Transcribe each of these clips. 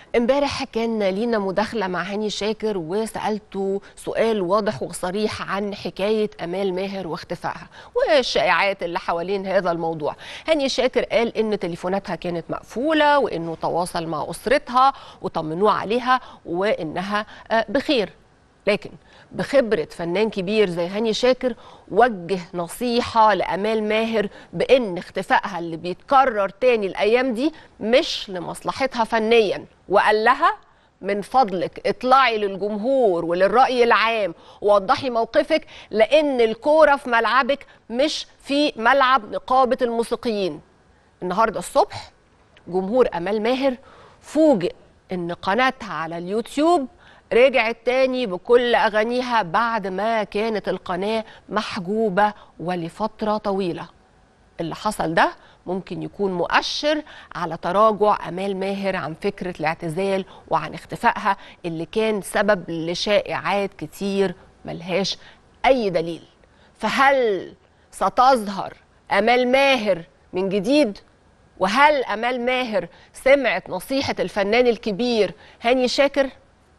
امبارح كان لينا مداخلة مع هاني شاكر وسألته سؤال واضح وصريح عن حكاية أمال ماهر واختفائها والشائعات اللي حوالين هذا الموضوع هاني شاكر قال إن تليفوناتها كانت مقفولة وإنه تواصل مع أسرتها وطمنوه عليها وإنها آه، بخير لكن بخبرة فنان كبير زي هاني شاكر وجه نصيحة لأمال ماهر بأن اختفائها اللي بيتكرر تاني الأيام دي مش لمصلحتها فنيا وقال لها من فضلك اطلعي للجمهور وللرأي العام ووضحي موقفك لأن الكورة في ملعبك مش في ملعب نقابة الموسيقيين النهاردة الصبح جمهور أمال ماهر فوجئ ان قناتها على اليوتيوب رجعت تاني بكل اغانيها بعد ما كانت القناه محجوبه ولفتره طويله اللي حصل ده ممكن يكون مؤشر على تراجع امال ماهر عن فكره الاعتزال وعن اختفائها اللي كان سبب لشائعات كتير ملهاش اي دليل فهل ستظهر امال ماهر من جديد وهل امال ماهر سمعت نصيحه الفنان الكبير هاني شاكر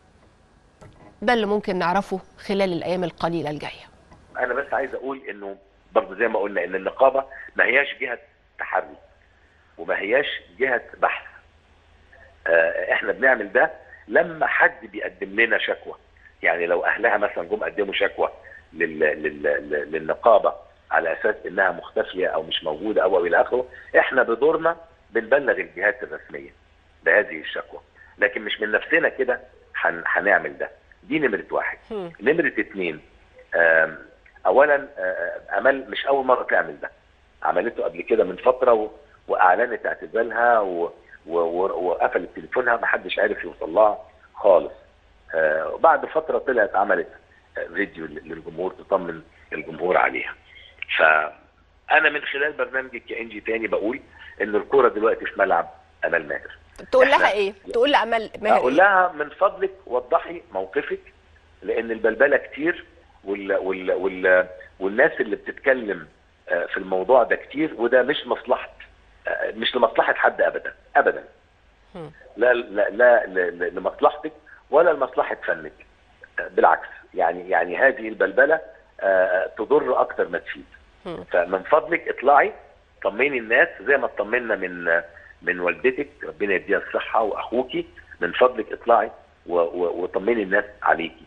ده اللي ممكن نعرفه خلال الايام القليله الجايه انا بس عايز اقول انه برضه زي ما قلنا ان النقابه ما هياش جهه تحري وما هياش جهه بحث آه، احنا بنعمل ده لما حد بيقدم لنا شكوى يعني لو اهلها مثلا جم قدموا شكوى لل... لل... لل- للنقابه على اساس انها مختفيه او مش موجوده او الى اخره احنا بدورنا بنبلغ الجهات الرسميه بهذه الشكوى لكن مش من نفسنا كده هن... هنعمل ده دي نمره واحد هم. نمره اثنين آم، اولا آه، امل مش اول مره تعمل ده عملته قبل كده من فتره و... واعلنت اعتزالها و... و... و... وقفلت تليفونها ما حدش عارف يوصل لها خالص آه، وبعد فتره طلعت عملت آه، فيديو للجمهور تطمن الجمهور عليها فانا من خلال برنامجك يا انجي تاني بقول ان الكوره دلوقتي في ملعب امال ماهر تقول لها إحنا- ايه تقول لامال ماهر اقول إيه؟ لها من فضلك وضحي موقفك لان البلبله كتير وال وال وال والناس اللي بتتكلم آه، في الموضوع ده كتير وده مش مصلحه آه، مش لمصلحه حد ابدا ابدا هم. لا لا لا ل- ل- لمصلحتك ولا لمصلحه فنك آه، بالعكس يعني يعني هذه البلبله آه، تضر اكتر ما تفيد هم. فمن فضلك اطلعي طمني الناس زي ما اطمنا من من والدتك ربنا يديها الصحه واخوكي من فضلك اطلعي و- و- وطمني الناس عليكي